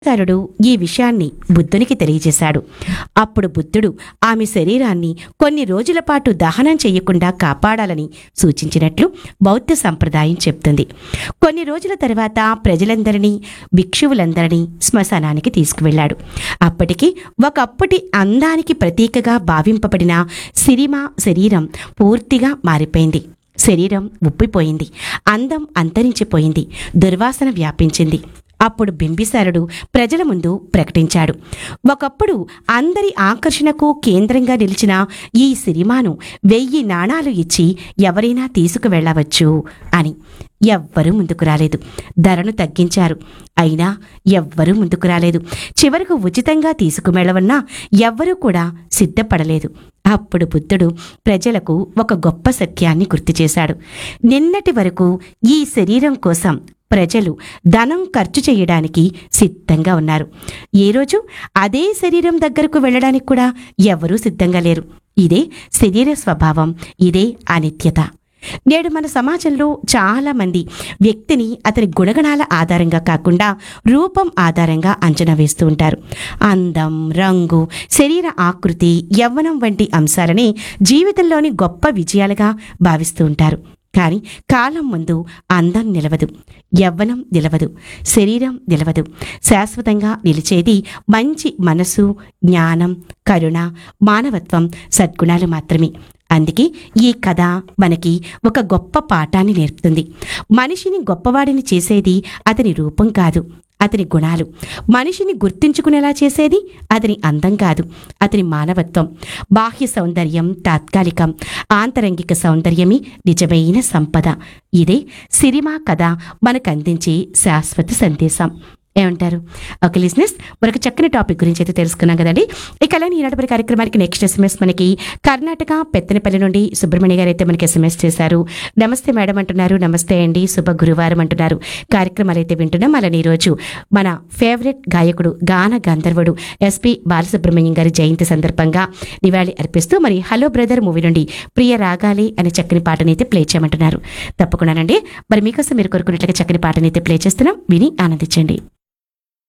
కారుడు ఈ విషయాన్ని బుద్ధునికి తెలియజేశాడు అప్పుడు బుద్ధుడు ఆమె శరీరాన్ని కొన్ని రోజుల పాటు దహనం చేయకుండా కాపాడాలని సూచించినట్లు బౌద్ధ సంప్రదాయం చెప్తుంది కొన్ని రోజుల తర్వాత ప్రజలందరినీ భిక్షువులందరినీ శ్మశానానికి తీసుకువెళ్ళాడు అప్పటికి ఒకప్పటి అందానికి ప్రతీకగా భావింపబడిన సిరిమ శరీరం పూర్తిగా మారిపోయింది శరీరం ఉప్పిపోయింది అందం అంతరించిపోయింది దుర్వాసన వ్యాపించింది అప్పుడు బింబిసారుడు ప్రజల ముందు ప్రకటించాడు ఒకప్పుడు అందరి ఆకర్షణకు కేంద్రంగా నిలిచిన ఈ సిరిమాను వెయ్యి నాణాలు ఇచ్చి ఎవరైనా తీసుకువెళ్ళవచ్చు అని ఎవ్వరూ ముందుకు రాలేదు ధరను తగ్గించారు అయినా ఎవ్వరూ ముందుకు రాలేదు చివరకు ఉచితంగా తీసుకువెళ్ళవన్నా ఎవ్వరూ కూడా సిద్ధపడలేదు అప్పుడు బుద్ధుడు ప్రజలకు ఒక గొప్ప సత్యాన్ని గుర్తు చేశాడు నిన్నటి వరకు ఈ శరీరం కోసం ప్రజలు ధనం ఖర్చు చేయడానికి సిద్ధంగా ఉన్నారు ఏ రోజు అదే శరీరం దగ్గరకు వెళ్ళడానికి కూడా ఎవరూ సిద్ధంగా లేరు ఇదే శరీర స్వభావం ఇదే అనిత్యత నేడు మన సమాజంలో చాలా మంది వ్యక్తిని అతని గుణగణాల ఆధారంగా కాకుండా రూపం ఆధారంగా అంచనా వేస్తూ ఉంటారు అందం రంగు శరీర ఆకృతి యవ్వనం వంటి అంశాలని జీవితంలోని గొప్ప విజయాలుగా భావిస్తూ ఉంటారు కానీ కాలం ముందు అందం నిలవదు యవ్వనం నిలవదు శరీరం నిలవదు శాశ్వతంగా నిలిచేది మంచి మనసు జ్ఞానం కరుణ మానవత్వం సద్గుణాలు మాత్రమే అందుకే ఈ కథ మనకి ఒక గొప్ప పాఠాన్ని నేర్పుతుంది మనిషిని గొప్పవాడిని చేసేది అతని రూపం కాదు అతని గుణాలు మనిషిని గుర్తించుకునేలా చేసేది అతని అందం కాదు అతని మానవత్వం బాహ్య సౌందర్యం తాత్కాలికం ఆంతరంగిక సౌందర్యమే నిజమైన సంపద ఇదే సిరిమా కథ మనకు అందించే శాశ్వత సందేశం ఏమంటారు ఓకే లిజినెస్ మరొక చక్కని టాపిక్ గురించి అయితే తెలుసుకున్నాం కదండి ఇక అలానే ఈనాటి మరి కార్యక్రమానికి నెక్స్ట్ ఎస్ఎంఎస్ మనకి కర్ణాటక పెత్తనపల్లి నుండి సుబ్రహ్మణ్య గారు అయితే మనకి ఎస్ఎంఎస్ చేశారు నమస్తే మేడం అంటున్నారు నమస్తే అండి శుభ గురువారం అంటున్నారు కార్యక్రమాలు అయితే వింటున్నాం అలానే ఈరోజు మన ఫేవరెట్ గాయకుడు గాన గంధర్వుడు ఎస్పి బాలసుబ్రహ్మణ్యం గారి జయంతి సందర్భంగా నివాళి అర్పిస్తూ మరి హలో బ్రదర్ మూవీ నుండి ప్రియ రాగాలి అనే చక్కని పాటని అయితే ప్లే చేయమంటున్నారు తప్పకుండానండి మరి మీకోసం మీరు కోరుకున్నట్లుగా చక్కని పాటని అయితే ప్లే చేస్తున్నాం విని ఆనందించండి